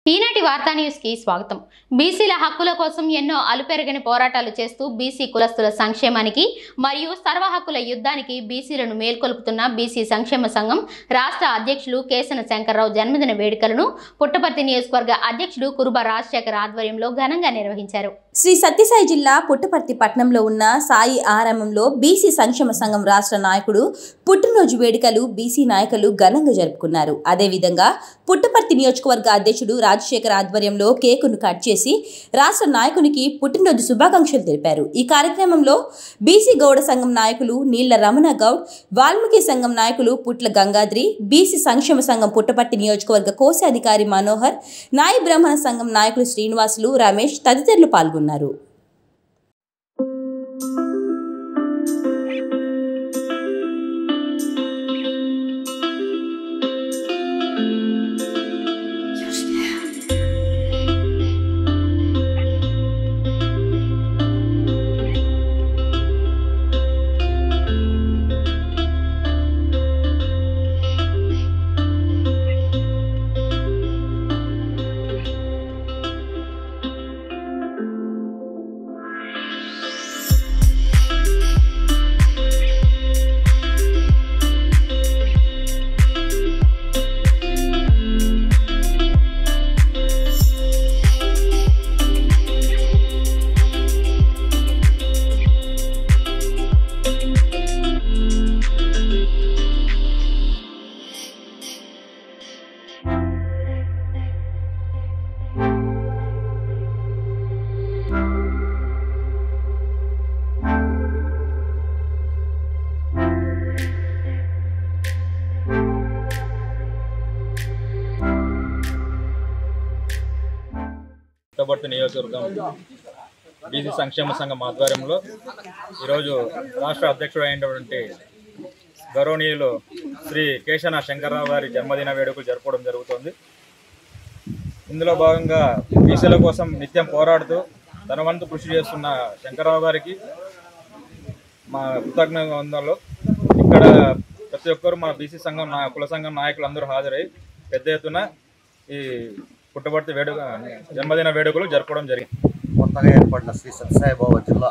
ఈనాటి వార్తా న్యూస్ కి స్వాగతం బీసీల హక్కుల కోసం ఎన్నో అలుపెరగని పోరాటాలు చేస్తూ బీసీ కులస్తుల సంక్షేమానికి మరియు సర్వ హక్కుల యుద్ధానికి బీసీలను మేల్కొల్పుతున్న బీసీ సంక్షేమ సంఘం రాష్ట్ర అధ్యక్షులు కేసన శంకర్రావు జన్మదిన వేడుకలను పుట్టపర్తి నియోజకవర్గ అధ్యక్షుడు కురుబ రాజశేఖర్ ఆధ్వర్యంలో ఘనంగా నిర్వహించారు శ్రీ సత్యసాయి జిల్లా పుట్టపర్తి పట్టణంలో ఉన్న సాయి ఆరామంలో బీసీ సంక్షేమ సంఘం రాష్ట్ర నాయకుడు పుట్టినరోజు వేడుకలు బీసీ నాయకులు ఘనంగా జరుపుకున్నారు అదేవిధంగా పుట్టపర్తి నియోజకవర్గ అధ్యక్షుడు రాజశేఖర్ ఆధ్వర్యంలో కేకును కట్ చేసి రాష్ట్ర నాయకునికి పుట్టినరోజు శుభాకాంక్షలు తెలిపారు ఈ కార్యక్రమంలో బీసీ గౌడ సంఘం నాయకులు నీళ్ల రమణ గౌడ్ వాల్మీకి సంఘం నాయకులు పుట్ల గంగాద్రి బీసీ సంక్షేమ సంఘం పుట్టపర్తి నియోజకవర్గ కోశాధికారి మనోహర్ నాయ బ్రాహ్మణ సంఘం నాయకులు శ్రీనివాసులు రమేష్ తదితరులు పాల్గొన్నారు పుట్టపర్తి నియోజకవర్గం బీసీ సంక్షేమ సంఘం ఆధ్వర్యంలో ఈరోజు రాష్ట్ర అధ్యక్షుడు అయినటువంటి గౌరవనీయులు శ్రీ కేశన శంకర్రావు గారి జన్మదిన వేడుకలు జరుపుకోవడం జరుగుతుంది ఇందులో భాగంగా బీసీల కోసం నిత్యం పోరాడుతూ తన వంతు కృషి చేస్తున్న శంకర్రావు గారికి మా కృతజ్ఞ వందలు ఇక్కడ ప్రతి ఒక్కరు మా బీసీ సంఘం నా కుల సంఘం నాయకులు అందరూ హాజరై పెద్ద ఎత్తున ఈ పుట్టపర్తి వేడుక జన్మదిన వేడుకలు జరపడం జరిగింది కొత్తగా ఏర్పడిన శ్రీ సత్యసాయిబాబా జిల్లా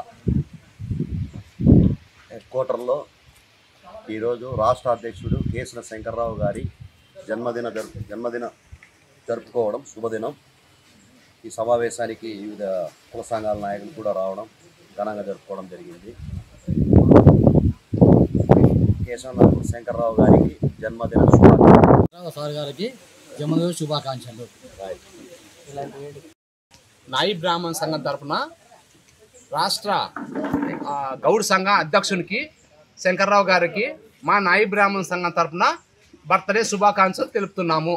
హెడ్ క్వార్టర్లో ఈరోజు రాష్ట్ర అధ్యక్షుడు కేసుల శంకర్రావు గారి జన్మదిన జరుపు జన్మదిన జరుపుకోవడం శుభదినం ఈ సమావేశానికి వివిధ కుల సంఘాల నాయకులు కూడా రావడం ఘనంగా జరుపుకోవడం జరిగింది కేశవ శంకర్రావు గారికి జన్మదిన శుభాకాంక్షలు రావు సార్ గారికి జన్మదిన శుభాకాంక్షలు నాయి బ్రాహ్మణ సంఘం తరఫున రాష్ట్ర ఆ, గౌడ్ సంఘ అధ్యక్షునికి శంకర్రావు గారికి మా నాయి బ్రాహ్మణ సంఘం తరఫున బర్త్డే శుభాకాంక్షలు తెలుపుతున్నాము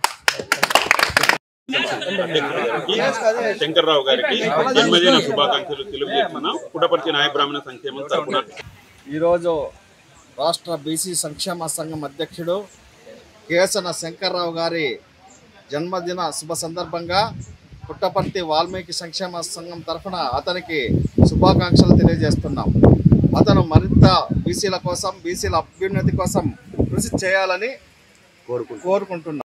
శంకర్రావు గారికి జన్మదిన శుభాకాంక్షలు తెలియజేస్తున్నాం పుట్టపర్తి నాయ బ్రాహ్మణ సంక్షేమం తరపున ఈరోజు రాష్ట్ర బీసీ సంక్షేమ సంఘం అధ్యక్షుడు కేసన శంకర్రావు గారి జన్మదిన శుభ సందర్భంగా పుట్టపర్తి వాల్మీకి సంక్షేమ సంఘం తరఫున అతనికి శుభాకాంక్షలు తెలియజేస్తున్నాం అతను మరింత బీసీల కోసం బీసీల అభ్యున్నతి కోసం కృషి చేయాలని కోరుకుంటున్నాను కోరుకుంటున్నాం